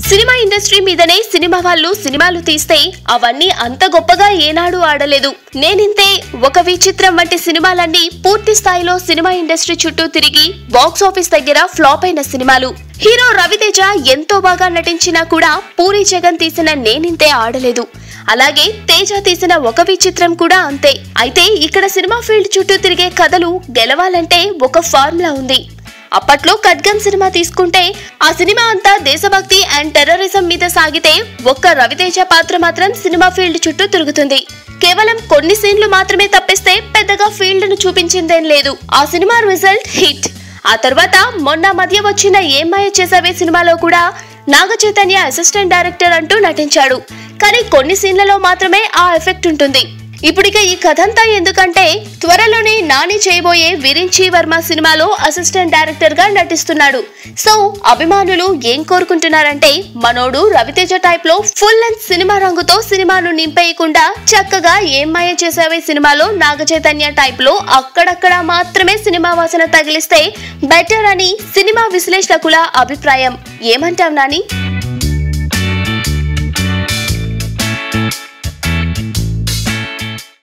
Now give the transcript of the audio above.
cinema industry మీదనే cinema వాళ్ళు సినిమాలు తీస్తే అవన్నీ అంత గొప్పగా ఏనాడు ఆడలేదు నేనింతే ఒక విచిత్రం వంటి సినిమాలన్నీ పూర్తి స్థాయిలో సినిమా ఇండస్ట్రీ చుట్టూ తిరిగి బాక్స్ ఆఫీస్ దగ్గర ఫ్లాప్ అయిన సినిమాలు హీరో రవితేజ ఎంతో బాగా నటించినా కూడా పూరి జగన్ తీసిన నేనింతే ఆడలేదు అలాగే తేజ తీసిన ఒక విచిత్రం కూడా అంతే అయితే ఇక్కడ సినిమా ఫీల్డ్ చుట్టూ తిరిగే కథలు గెలవాలంటే ఒక ఫార్ములా ఉంది అప్పట్లో ఖడ్గం సినిమా తీసుకుంటే ఆ సినిమా అంతా దేశభక్తి అండ్ టెర్రరిజం మీద సాగితే ఒక్క రవితేజ పాత్ర మాత్రం సినిమా ఫీల్డ్ చుట్టూ తిరుగుతుంది కేవలం కొన్ని సీన్లు మాత్రమే తప్పిస్తే పెద్దగా ఫీల్డ్ ను చూపించిందేం లేదు ఆ సినిమా రిజల్ట్ హిట్ ఆ తర్వాత మొన్న మధ్య వచ్చిన ఏం మాయ చేసావే సినిమాలో కూడా నాగ చైతన్య అసిస్టెంట్ డైరెక్టర్ అంటూ నటించాడు కానీ కొన్ని సీన్లలో మాత్రమే ఆ ఎఫెక్ట్ ఉంటుంది ఇప్పుడిక ఈ కథంతా ఎందుకంటే త్వరలోనే నాని చేయబోయే విరించి వర్మ సినిమాలో అసిస్టెంట్ డైరెక్టర్ గా నటిస్తున్నాడు సో అభిమానులు ఏం కోరుకుంటున్నారంటే మనోడు రవితేజ టైప్ లో ఫుల్ లెంత్ సినిమా రంగుతో సినిమాను నింపేయకుండా చక్కగా ఏం మాయ చేసావే సినిమాలో నాగ చైతన్య టైప్ లో అక్కడక్కడ మాత్రమే సినిమా వాసన తగిలిస్తే బెటర్ అని సినిమా విశ్లేషకుల అభిప్రాయం ఏమంటావు నాని